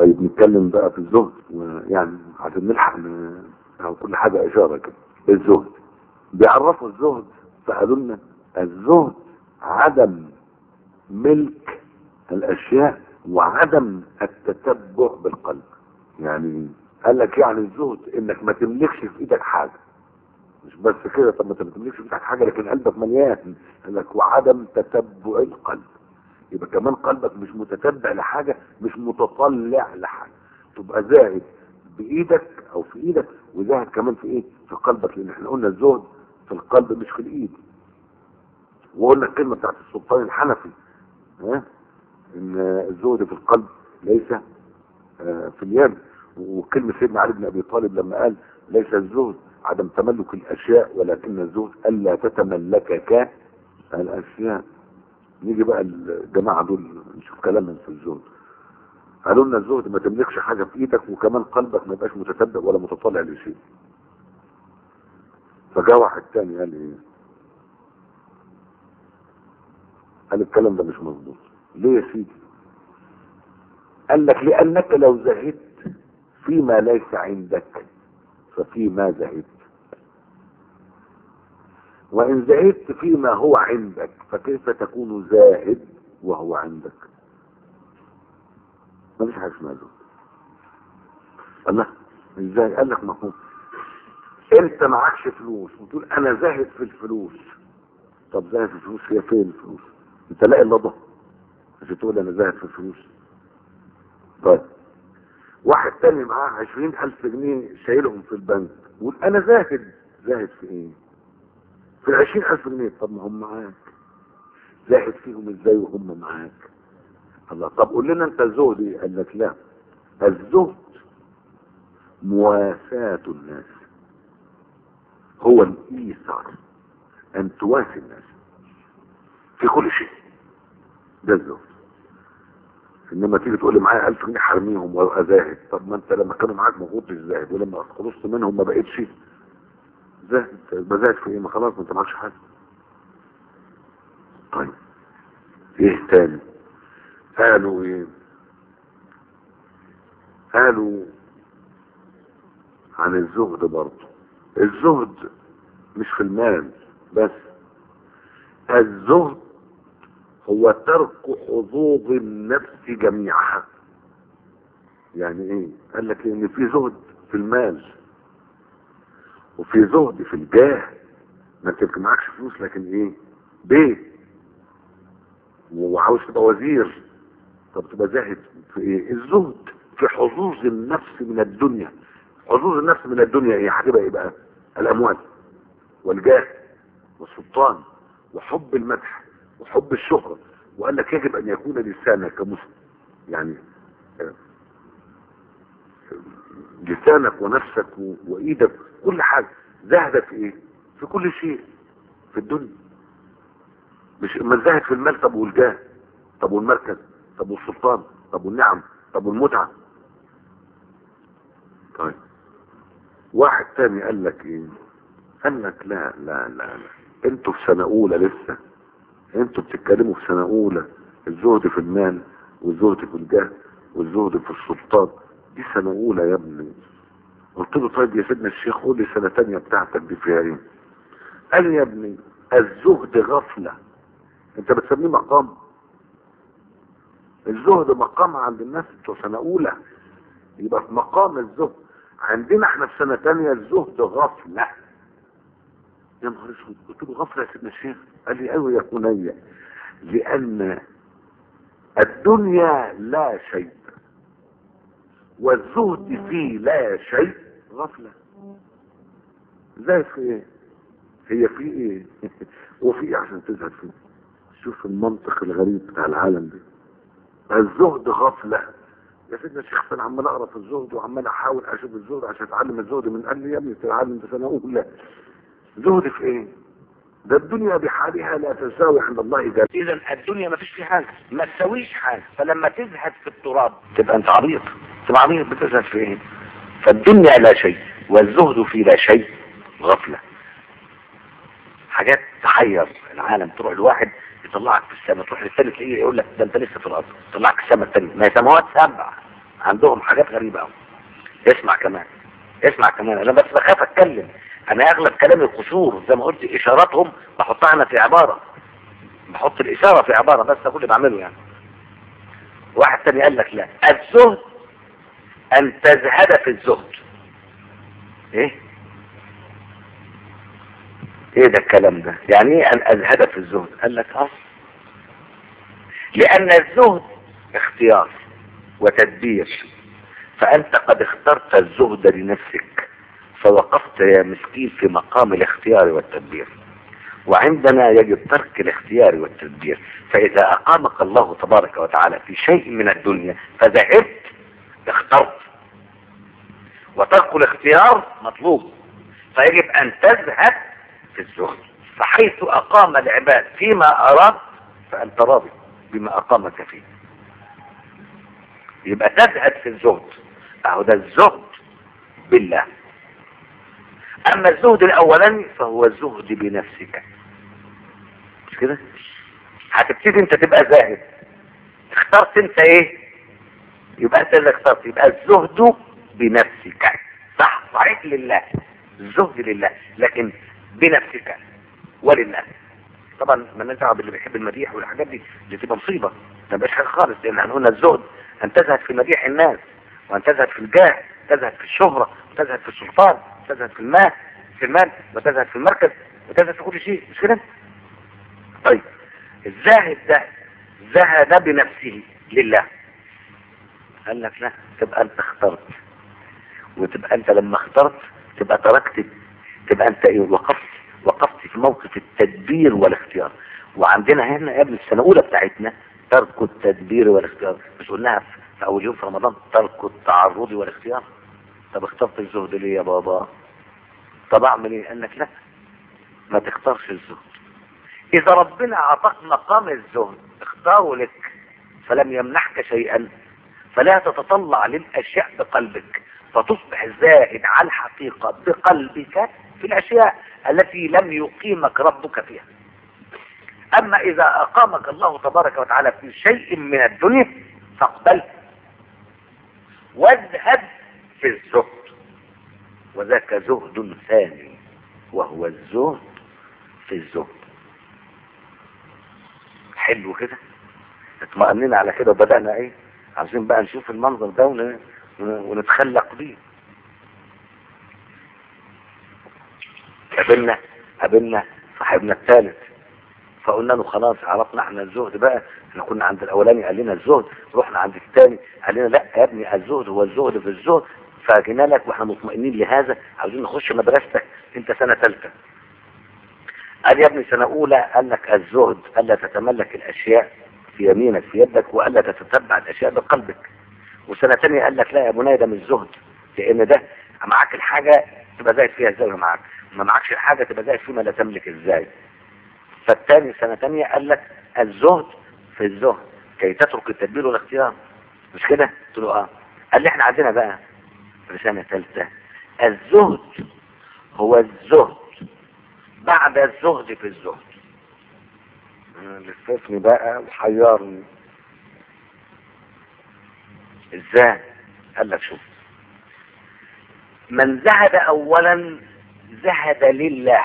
طيب نتكلم بقى في الزهد يعني عشان نلحق ن- أو كل حاجة إشارة كده الزهد بيعرفوا الزهد فقالوا لنا الزهد عدم ملك الأشياء وعدم التتبع بالقلب يعني قال لك يعني الزهد انك ما تملكش في ايدك حاجة مش بس كده طب ما انت ما تملكش في ايدك حاجة لكن قلبك مليان قال لك وعدم تتبع القلب يبقى كمان قلبك مش متتبع لحاجة مش متطلع لحاجة تبقى زاهد بإيدك أو في إيدك وزاهد كمان في إيه في قلبك لأن احنا قلنا الزهد في القلب مش في الإيد وقلنا الكلمة بتاعت السلطان الحنفي ها إن الزهد في القلب ليس آه، في اليد وكلمة سيدنا علي بن أبي طالب لما قال ليس الزهد عدم تملك الأشياء ولكن الزهد ألا تتملكك الأشياء نيجي بقى الجماعة دول نشوف كلامهم في الزهد قالوا لنا الزهد ما تملكش حاجة في ايدك وكمان قلبك ما يبقاش متتبع ولا متطلع لشيء فجاء واحد تاني قال ايه قال الكلام ده مش مظبوط ليه يا سيدي قال لك لانك لو زهدت فيما ليس عندك ففيما زهدت وإن زهدت فيما هو عندك فكيف تكون زاهد وهو عندك ما فيش حاجة اسمها زهد الله ازاي قال لك مفهوم انت معكش فلوس وتقول انا زاهد في الفلوس طب زاهد في الفلوس هي فين الفلوس انت لاقي اللضة عشان تقول انا زاهد في الفلوس طيب واحد تاني معاه عشرين الف جنيه شايلهم في البنك يقول انا زاهد زاهد في ايه في العشرين ألف جنيه طب ما هم معاك زاهد فيهم ازاي وهم معاك الله طب قول لنا انت الزهد ايه قال لك لا الزهد مواساة الناس هو الإيثار أن تواسي الناس في كل شيء ده الزهد انما تيجي تقول لي معايا 1000 جنيه حرميهم وابقى زاهد طب ما انت لما كانوا معاك ما كنتش زاهد ولما خلصت منهم ما بقتش زاهد يبقى زاهد في ايه ما خلاص ما انت معكش حاجه طيب ايه تاني قالوا ايه قالوا عن الزهد برضه الزهد مش في المال بس الزهد هو ترك حظوظ النفس جميعها يعني ايه قال لك ان في زهد في المال وفي زهد في الجاه ما انت يمكن معكش فلوس لكن ايه بيت وعاوز تبقى وزير طب تبقى زاهد في ايه الزهد في حظوظ النفس من الدنيا حظوظ النفس من الدنيا ايه هتبقى ايه بقى الاموال والجاه والسلطان وحب المدح وحب الشهرة وقال لك يجب ان يكون لسانك مسلم يعني آه، لسانك ونفسك و- وايدك كل حاجة زهدك في ايه في كل شيء في الدنيا مش ما زهد في المال طب والجاه طب والمركز طب والسلطان طب والنعم طب والمتعة طيب واحد تاني قال لك ايه قال لك لا لا لا لا انتوا في سنة اولى لسه انتوا بتتكلموا في سنة اولى الزهد في المال والزهد في الجاه والزهد في السلطان دي سنة اولى يا ابني قلت له طيب يا سيدنا الشيخ قول لي سنة تانية بتاعتك دي فيها ايه قال لي يا ابني الزهد غفلة انت بتسميه مقام الزهد مقام عند الناس بتوع سنة اولى يبقى في مقام الزهد عندنا احنا في سنة تانية الزهد غفلة يا نهار اسود قلت له غفلة يا سيدنا الشيخ قال لي ايوه يا بني لان الدنيا لا شيء والزهد فيه لا شيء غفلة زي في ايه هي في ايه وفي ايه عشان تزهد فيه شوف المنطق الغريب بتاع العالم ده الزهد غفلة يا سيدنا الشيخ انا عمال اقرا في الزهد وعمال احاول اشوف الزهد عشان اتعلم الزهد من قال لي يا ابني تتعلم في سنه اولى زهد في ايه ده الدنيا بحالها لا تساوي عند الله جل اذا الدنيا ما فيش فيها حاجه ما تسويش حاجه فلما تزهد في التراب تبقى انت عبيط تبقى عبيط بتزهد في ايه فالدنيا لا شيء والزهد في لا شيء غفله حاجات تحير العالم تروح لواحد يطلعك في السماء تروح للثاني تلاقيه يقول لك ده انت لسه في الارض يطلعك السماء الثانيه ما هي سماوات سبع عندهم حاجات غريبة قوي اسمع كمان اسمع كمان انا بس بخاف اتكلم انا اغلب كلامي قصور زي ما قلت اشاراتهم بحطها انا في عبارة بحط الاشارة في عبارة بس ده كل اللي بعمله يعني واحد تاني قال لك لا الزهد ان تزهد في الزهد ايه ايه ده الكلام ده يعني ايه ان ازهد في الزهد قال لك اه لان الزهد اختيار وتدبير فانت قد اخترت الزهد لنفسك فوقفت يا مسكين في مقام الاختيار والتدبير وعندنا يجب ترك الاختيار والتدبير فاذا اقامك الله تبارك وتعالى في شيء من الدنيا فذهبت اخترت وترك الاختيار مطلوب فيجب ان تزهد في الزهد فحيث اقام العباد فيما اراد فانت راضي بما اقامك فيه يبقى تزهد في الزهد اهو ده الزهد بالله اما الزهد الاولاني فهو الزهد بنفسك مش كده هتبتدي انت تبقى زاهد اخترت انت ايه يبقى انت اللي اخترت يبقى الزهد بنفسك صح صحيح لله الزهد لله لكن بنفسك ولله طبعا ما نزعل باللي بيحب المديح والحاجات دي دي تبقى مصيبه ما بقاش حاجه خالص لان احنا قلنا الزهد ان تزهد في مديح الناس وان تزهد في الجاه تزهد في الشهره وتزهد في السلطان وتزهد في المال في المال وتزهد في المركز وتزهد في كل شيء مش كده طيب الزاهد ده زهد بنفسه لله قال لك لا تبقى انت اخترت وتبقى انت لما اخترت تبقى تركت تبقى انت ايه وقفت وقفت في موقف التدبير والاختيار وعندنا هنا يا ابن السنه الاولى بتاعتنا ترك التدبير والاختيار مش قلناها في اول يوم في رمضان ترك التعرض والاختيار طب اخترت الزهد ليه يا بابا طب اعمل ايه قال لك لا ما تختارش الزهد اذا ربنا اعطاك مقام الزهد اختاره لك فلم يمنحك شيئا فلا تتطلع للاشياء بقلبك فتصبح زائد على الحقيقة بقلبك في الاشياء التي لم يقيمك ربك فيها اما اذا اقامك الله تبارك وتعالى في شيء من الدنيا فاقبل واذهب في الزهد وذاك زهد ثاني وهو الزهد في الزهد حلو كده اطمأننا على كده وبدأنا ايه عايزين بقى نشوف المنظر ده ون... ونتخلق بيه قابلنا قابلنا صاحبنا الثالث فقلنا له خلاص عرفنا احنا الزهد بقى احنا كنا عند الاولاني قال لنا الزهد رحنا عند الثاني قال لنا لا يا ابني الزهد هو الزهد في الزهد فجينا لك واحنا مطمئنين لهذا عاوزين نخش مدرستك انت سنه ثالثه قال يا ابني سنه اولى قال لك الزهد الا تتملك الاشياء في يمينك في يدك والا تتتبع الاشياء بقلبك وسنه ثانيه قال لك لا يا بني ده مش زهد لان ده معاك الحاجه تبقى زايد فيها ازاي معاك ما معكش الحاجه تبقى زايد فيما لا تملك ازاي فالتاني سنه ثانيه قال لك الزهد في الزهد كي تترك التدبير والاختيار مش كده قلت له اه قال لي احنا عندنا بقى في سنه ثالثه الزهد هو الزهد بعد الزهد في الزهد لففني بقى وحيرني ازاي قال لك شوف من زهد اولا زهد لله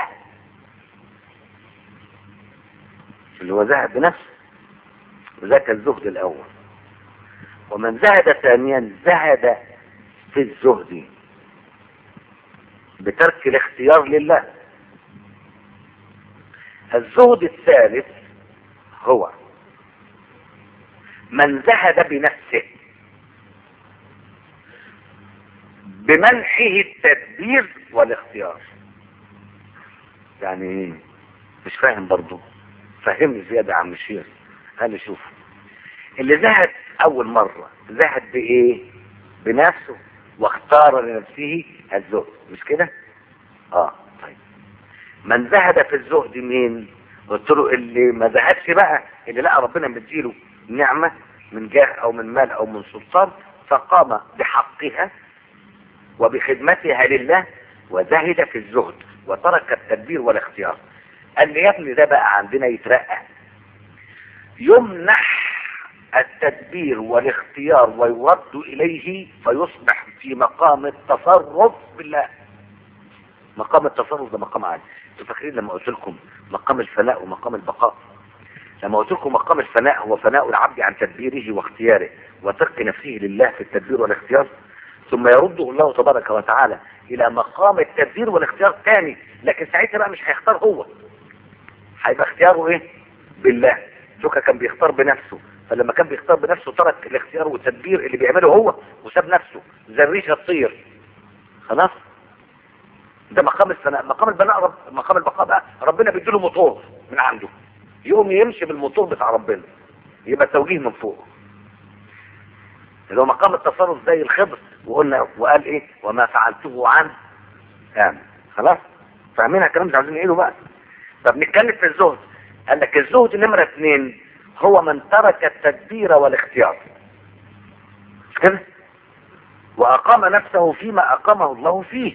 اللي هو زهد بنفسه وذاك الزهد الاول ومن زهد ثانيا زهد في الزهد بترك الاختيار لله الزهد الثالث هو من زهد بنفسه بمنحه التدبير والاختيار يعني ايه مش فاهم برضو فهمني زيادة عن الشيخ قال لي شوف اللي زهد اول مرة زهد بايه بنفسه واختار لنفسه الزهد مش كده اه طيب من زهد في الزهد مين قلت له اللي ما زهدش بقى اللي لقى ربنا مديله نعمة من جاه او من مال او من سلطان فقام بحقها وبخدمتها لله وزهد في الزهد وترك التدبير والاختيار قال لي يا ابني ده بقى عندنا يترقى يمنح التدبير والاختيار ويرد اليه فيصبح في مقام التصرف بالله مقام التصرف ده مقام عالي انتوا فاكرين لما قلت لكم مقام الفناء ومقام البقاء لما قلت لكم مقام الفناء هو فناء العبد عن تدبيره واختياره وترك نفسه لله في التدبير والاختيار ثم يرده الله تبارك وتعالى الى مقام التدبير والاختيار تاني لكن ساعتها بقى مش هيختار هو هيبقى اختياره ايه بالله شوكا كان بيختار بنفسه فلما كان بيختار بنفسه ترك الاختيار والتدبير اللي بيعمله هو وساب نفسه زي الريشه تطير خلاص ده مقام الثناء مقام البناء رب مقام البقاء بقى ربنا بيديله موتور من عنده يقوم يمشي بالموتور بتاع ربنا يبقى توجيه من فوق اللي هو مقام التصرف زي الخضر وقلنا وقال ايه وما فعلته عن آمن خلاص فاهمين الكلام مش عايزين نقوله بقى طب نتكلم في الزهد قال لك الزهد نمرة اثنين هو من ترك التدبير والاختيار مش كده واقام نفسه فيما اقامه الله فيه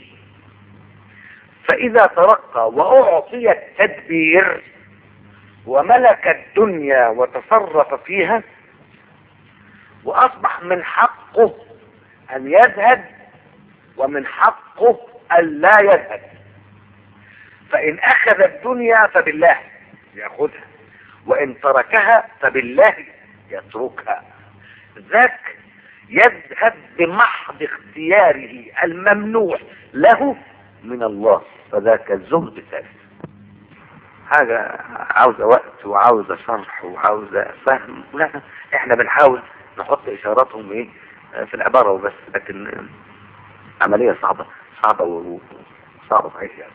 فاذا ترقى واعطي التدبير وملك الدنيا وتصرف فيها واصبح من حقه ان يزهد ومن حقه ان لا يزهد فان اخذ الدنيا فبالله ياخذها وان تركها فبالله يتركها ذاك يذهب بمحض اختياره الممنوع له من الله فذاك الزهد الثالث حاجة عاوزة وقت وعاوزة شرح وعاوزة فهم لا احنا بنحاول نحط اشاراتهم ايه في العبارة وبس لكن عملية صعبة صعبة وصعبة صحيح يعني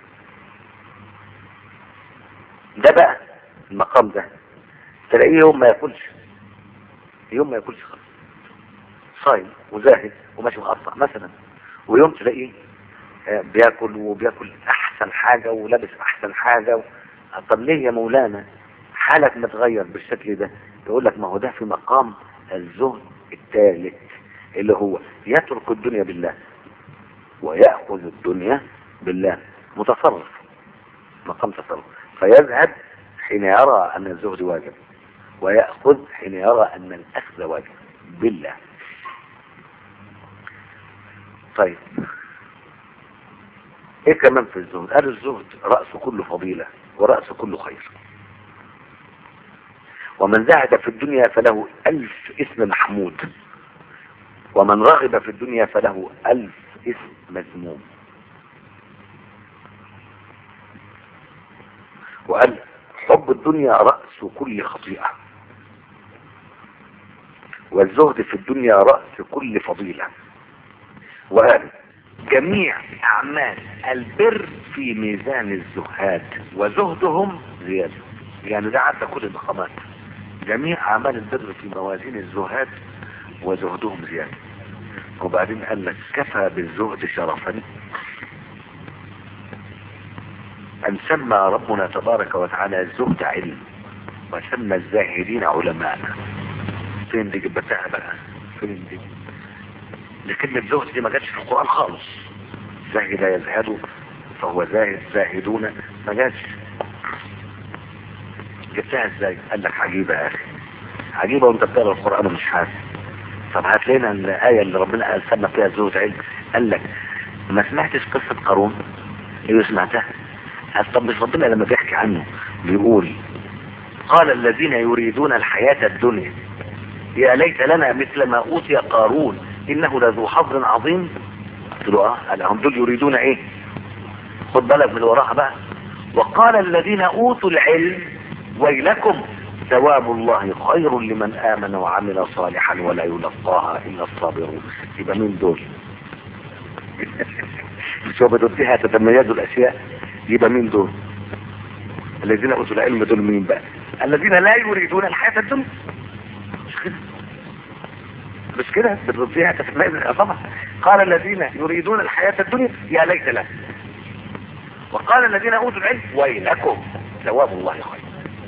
ده بقى المقام ده تلاقيه يوم ما ياكلش يوم ما ياكلش خالص صايم وزاهد وماشي مقطع مثلا ويوم تلاقيه بياكل وبياكل احسن حاجة ولابس احسن حاجة طب ليه يا مولانا حالك متغير بالشكل ده يقول لك ما هو ده في مقام الزهد الثالث اللي هو يترك الدنيا بالله ويأخذ الدنيا بالله متصرف مقام تصرف فيذهب حين يرى أن الزهد واجب ويأخذ حين يرى أن الأخذ واجب بالله طيب ايه كمان في الزهد قال الزهد رأس كل فضيلة ورأس كل خير ومن زهد في الدنيا فله ألف اسم محمود ومن رغب في الدنيا فله ألف اسم مذموم وقال حب الدنيا رأس كل خطيئة والزهد في الدنيا رأس كل فضيلة وقال جميع أعمال البر في ميزان الزهاد وزهدهم زيادة يعني ده عدى كل المقامات جميع أعمال البر في موازين الزهاد وزهدهم زيادة وبعدين قال لك كفى بالزهد شرفا أن سمى ربنا تبارك وتعالى الزهد علم وسمى الزاهدين علماء فين دي جبتها بقى فين دي لكن الزهد دي ما جاتش في القرآن خالص زاهد يزهد فهو زاهد زاهدون ما جاتش جبتها ازاي قال لك عجيبة يا اخي عجيبة وانت بتقرا القرآن ومش حاسس طب هات لنا الآية اللي ربنا قال سمى فيها الزهد علم قال لك ما سمعتش قصة قارون ايوه سمعتها قال طب مش ربنا لما بيحكي عنه بيقول قال الذين يريدون الحياة الدنيا يا ليت لنا مثل ما اوتي قارون انه لذو حظ عظيم قلت له اه قال هم دول يريدون ايه خد بالك من وراها بقى وقال الذين اوتوا العلم ويلكم ثواب الله خير لمن امن وعمل صالحا ولا يلقاها الا الصابرون يبقى مين دول مش هو بدون فيها تتميز الاشياء يبقى مين دول الذين اوتوا العلم دول مين بقى الذين لا يريدون الحياه الدنيا مش كده مش كده فيها تتميز طبعا قال الذين يريدون الحياه الدنيا يا ليت لهم وقال الذين اوتوا العلم ويلكم ثواب الله خير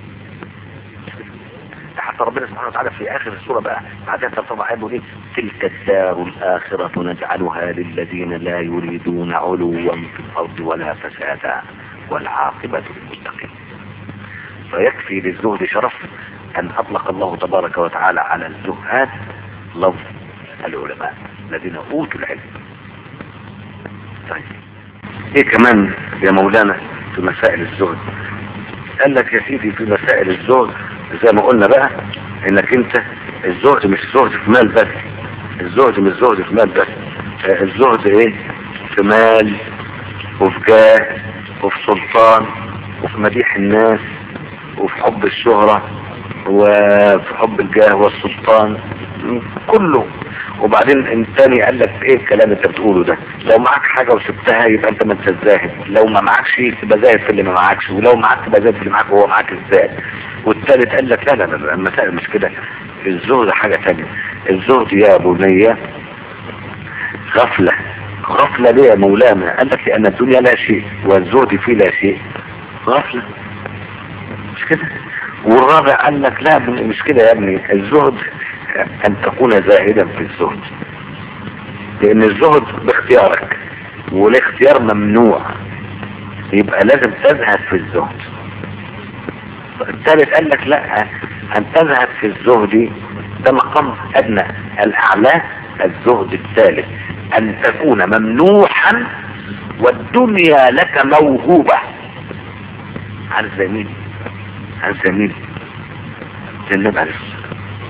حتى ربنا سبحانه وتعالى في اخر السوره بقى بعدها طبعا يقول ايه تلك الدار الاخره نجعلها للذين لا يريدون علوا في الارض ولا فسادا والعاقبه للمتقين فيكفي للزهد شرف أن أطلق الله تبارك وتعالى على الزهاد لفظ العلماء الذين أوتوا العلم طيب ايه كمان يا مولانا في مسائل الزهد قال لك يا سيدي في مسائل الزهد زي ما قلنا بقى انك انت الزهد مش زهد في مال بس الزهد مش زهد في مال بس آه، الزهد ايه في مال وفي جاه وفي سلطان وفي مديح الناس وفي حب الشهرة وفي حب الجاه والسلطان كله وبعدين الثاني قال لك ايه الكلام اللي انت بتقوله ده لو معاك حاجة وسبتها يبقى انت ما انت زاهد لو ما معكش تبقى زاهد في اللي ما معكش ولو معاك تبقى زاهد في اللي معاك وهو معاك ازاي والثالث قال لك لا لا لا المسائل مش كده الزهد حاجة تانية الزهد يا بني غفلة غفلة ليه يا مولانا قال لك لأن الدنيا لا شيء والزهد فيه لا شيء غفلة مش كده والرابع قال لك لا مش كده يا ابني الزهد أن تكون زاهدا في الزهد لأن الزهد باختيارك والاختيار ممنوع يبقى لازم تزهد في الزهد الثالث قال لك لا أن تزهد في الزهد ده مقام أدنى الأعلى الزهد الثالث أن تكون ممنوحا والدنيا لك موهوبة عارف زي مين عارف زي مين زي النبي عليه الصلاة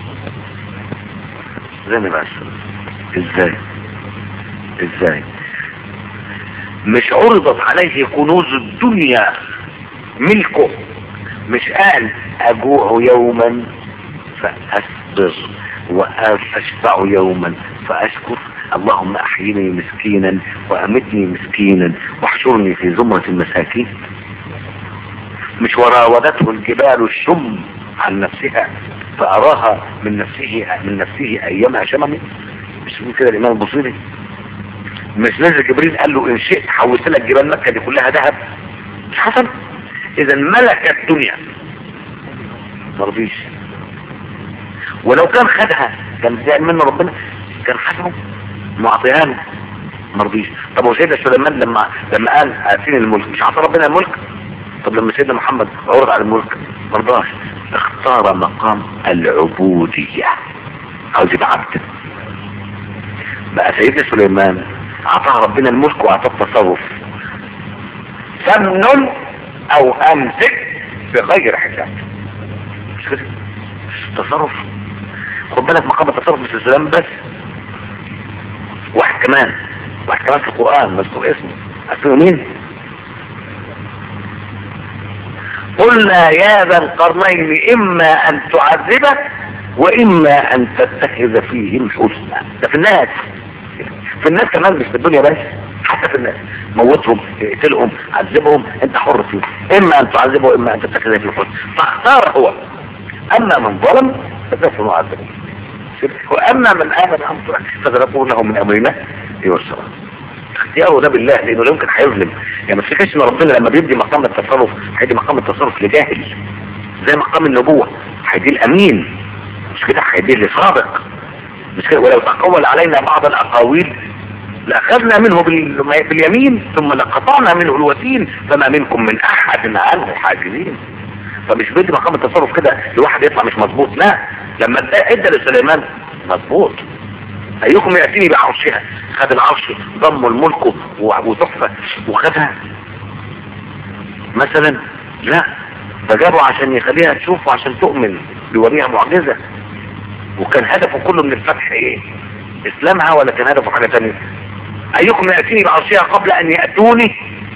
زي النبي عليه الصلاة ازاي ازاي مش عرضت عليه كنوز الدنيا ملكه مش قال اجوع يوما فاصبر واشبع يوما فاشكر اللهم احيني مسكينا وامتني مسكينا واحشرني في زمرة المساكين مش وراودته الجبال الشم عن نفسها فاراها من نفسه من نفسه ايامها شممي مش بيقول كده الامام البصيري مش نزل جبريل قال له ان شئت حولت لك جبال مكة دي كلها ذهب مش حصل اذا ملك الدنيا مرضيش ولو كان خدها كان زعل منه ربنا كان حسنه معطيها له مرضيش طب هو سيدنا سليمان لما لما قال اتيني الملك مش عطى ربنا الملك طب لما سيدنا محمد عرض على الملك مرضاش اختار مقام العبودية عاوز يبقى عبد بقى سيدنا سليمان اعطاه ربنا الملك واعطاه التصرف فمن او امسك بغير حساب مش كده تصرف خد بالك مقام التصرف مش السلام بس واحد كمان واحد كمان في القرآن مذكور اسمه اسمه مين قلنا يا ذا القرنين اما ان تعذبه واما ان تتخذ فيهم حسنا ده في الناس في الناس كمان مش في الدنيا بس حتى في الناس موتهم اقتلهم عذبهم انت حر فيهم اما ان تعذبه واما ان تتخذ فيهم حسنا فاختار هو اما من ظلم فسوف نعذبه واما من امن امر فسنقول له من امرنا يسرا اختياره ده بالله لانه لا يمكن هيظلم يعني ما تفتكرش ان ربنا لما بيدي مقام التصرف هيدي مقام التصرف لجاهل زي مقام النبوه هيدي الامين مش كده هيدي لصادق مش كده ولو تقول علينا بعض الاقاويل لاخذنا منه بال- باليمين ثم لقطعنا منه الوتين فما منكم من احد عنه حاجزين فمش بيدي مقام التصرف كده لواحد يطلع مش مظبوط لا لما ادى ادى لسليمان مظبوط ايكم ياتيني بعرشها خد العرش ضم الملك و- وتحفه وخدها مثلا لا ده جابه عشان يخليها تشوف وعشان تؤمن بيوريها معجزه وكان هدفه كله من الفتح ايه اسلامها ولا كان هدفه حاجه ثانيه ايكم ياتيني بعرشها قبل ان ياتوني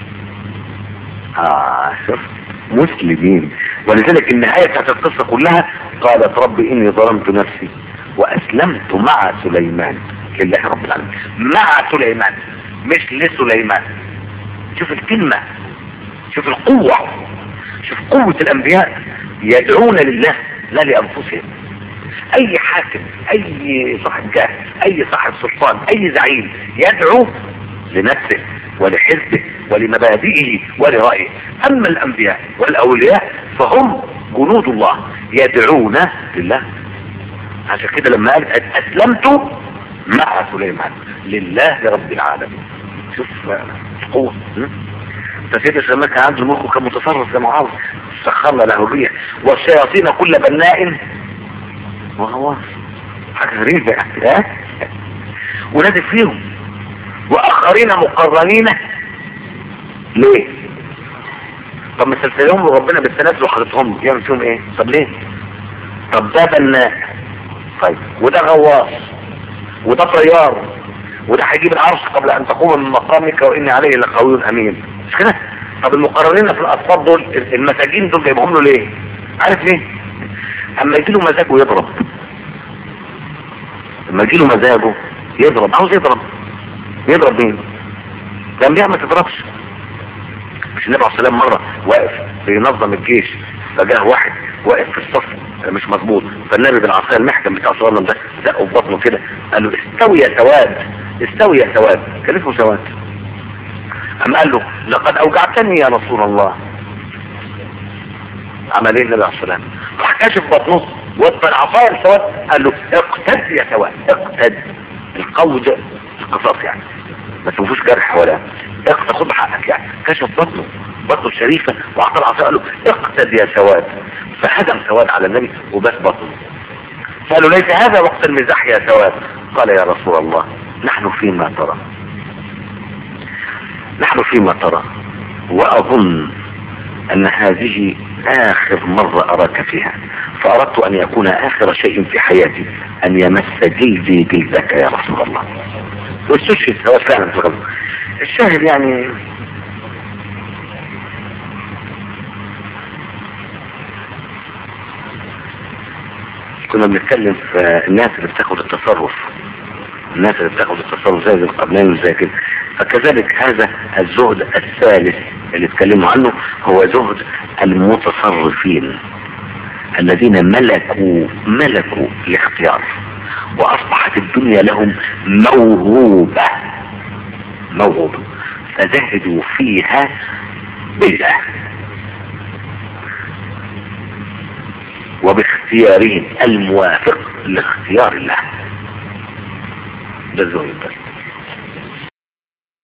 اه شفت مسلمين ولذلك النهاية بتاعت القصة كلها قالت رب إني ظلمت نفسي وأسلمت مع سليمان لله رب العالمين مع سليمان مش لسليمان شوف الكلمة شوف القوة شوف قوة الأنبياء يدعون لله لا لأنفسهم أي حاكم أي صاحب جاه أي صاحب سلطان أي زعيم يدعو لنفسه ولحزبه ولمبادئه ولرأيه أما الأنبياء والأولياء فهم جنود الله يدعون لله عشان كده لما قال أسلمت مع سليمان لله رب العالمين شوف القوة فسيدنا سليمان كان عنده الملك وكان متصرف زي ما عاوز سخرنا له الريح والشياطين كل بناء وهو حاجه غريبه يعني ها ونازل فيهم واخرين مقرنين ليه طب ما سلسلهم ربنا بالتنازل وحاططهم يعمل فيهم ايه طب ليه طب ده بناء طيب وده غواص وده طيار وده هيجيب العرش قبل ان تقوم من مقامك واني عليه لقوي امين مش كده طب المقررين في الاطفال دول المساجين دول جايبهم له ليه عارف ليه اما يجي له مزاجه يضرب لما يجي له مزاجه يضرب عاوز يضرب يضرب مين الانبياء ما تضربش مش النبي عليه السلام مره واقف بينظم الجيش فجاه واحد واقف في الصف مش مظبوط فالنبي بالعصايه المحكم بتاع صلى الله عليه وسلم ده زقه في بطنه كده قال له استوي يا سواد استوي يا سواد كان اسمه سواد اما قال له لقد اوجعتني يا رسول الله عمل ايه النبي عليه السلام راح كاشف بطنه وطى العصايه لسواد قال له اقتد يا سواد اقتد القول ده القصاص يعني ما تشوفوش جرح ولا اقتد خد حقك يعني كشف بطنه بطنه الشريفه واعطى العصايه قال له اقتد يا سواد فهجم سواد على النبي وبات بطنه قالوا ليس هذا وقت المزاح يا سواد قال يا رسول الله نحن فيما ترى نحن فيما ترى واظن ان هذه اخر مرة اراك فيها فاردت ان يكون اخر شيء في حياتي ان يمس جلدي جلدك يا رسول الله واستشهد سواد فعلا في الغزو الشاهد يعني كنا بنتكلم في الناس اللي بتاخد التصرف الناس اللي بتاخد التصرف زي القرنين وزي كده فكذلك هذا الزهد الثالث اللي اتكلموا عنه هو زهد المتصرفين الذين ملكوا ملكوا الاختيار واصبحت الدنيا لهم موهوبة موهوبة فزهدوا فيها بالله وباختيارهم الموافق لاختيار الله ده الزهد بس